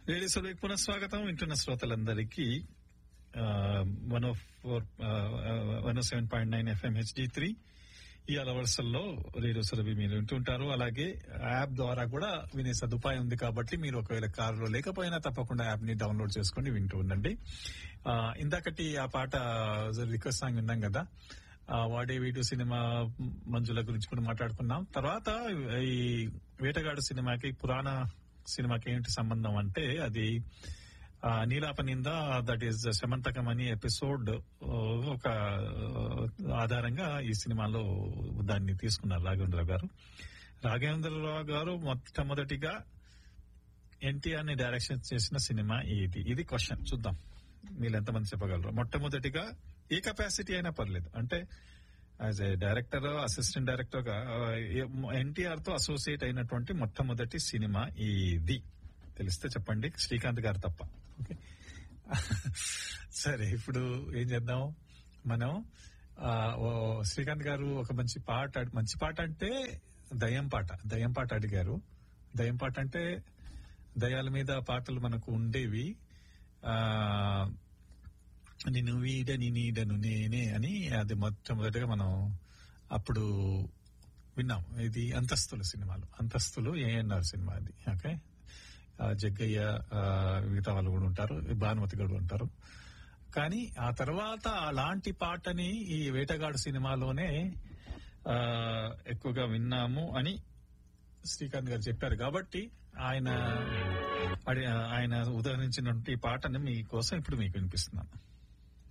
radio సభకి పునఃస్వాగతం వింటున్న శ్రోతలందరికీ one of four one seven point nine FM HD three ఈ అలవర్సల్లో రేడియో సరభి మీరు వింటుంటారు అలాగే యాప్ ద్వారా కూడా వినే సదుపాయం ఉంది కాబట్టి మీరు ఒకవేళ కారులో లేకపోయినా తప్పకుండా యాప్ ని డౌన్లోడ్ చేసుకుని వింటూ ఉండండి ఆ, ఇందాకటి ఆ పాట రిక్వెస్ట్ సాంగ్ విన్నాం కదా ఆ, వాడే వీడియో సినిమా మంజుల గురించి కూడా మాట్లాడుకున్నాం తర్వాత ఈ వేటగాడు సినిమాకి పురాణ సినిమాకి ఏంటి సంబంధం అంటే అది ఆ, నీలాపనింద దట్ ఈస్ శమంతకం అని ఎపిసోడ్ ఒక ఆధారంగా ఈ సినిమాలో దాన్ని తీసుకున్నారు రాఘవేంద్రరావు గారు రాఘవేంద్రరావు గారు మొట్టమొదటిగా ఎన్టీఆర్ ని డైరెక్షన్ చేసిన సినిమా ఇది ఇది క్వశ్చన్ చూద్దాం మీరు ఎంతమంది చెప్పగలరు మొట్టమొదటిగా ఏ కెపాసిటీ అయినా పర్లేదు అంటే as a director assistant director గా ఎన్టీఆర్ తో అసోసియేట్ అయినటువంటి మొట్టమొదటి సినిమా ఇది తెలిస్తే చెప్పండి శ్రీకాంత్ గారు తప్ప ఓకే సరే ఇప్పుడు ఏం చేద్దాం మనం ఆ, ఓ శ్రీకాంత్ గారు ఒక మంచి పాట అడి- మంచి పాట అంటే దయ్యం పాట దయ్యం పాట అడిగారు దయ్యం పాట అంటే దయాల మీద పాటలు మనకు ఉండేవి ఆ నిన్ను వీడని నీడను నేనే అని అది మొట్టమొదటిగా మనం అప్పుడు విన్నాం ఇది అంతస్తులు సినిమాలు అంతస్తులు ఏఎన్ఆర్ సినిమా అది ఓకే ఆ, జగ్గయ్య ఆ, మిగతా వాళ్ళు కూడా ఉంటారు భానుమతి కూడా ఉంటారు కానీ ఆ తర్వాత అలాంటి పాటని ఈ వేటగాడు సినిమాలోనే ఆ, ఎక్కువగా విన్నాము అని శ్రీకాంత్ గారు చెప్పారు కాబట్టి ఆయన అడి- ఆయన ఉదహరించినటువంటి పాటని మీకోసం ఇప్పుడు మీకు వినిపిస్తున్నాను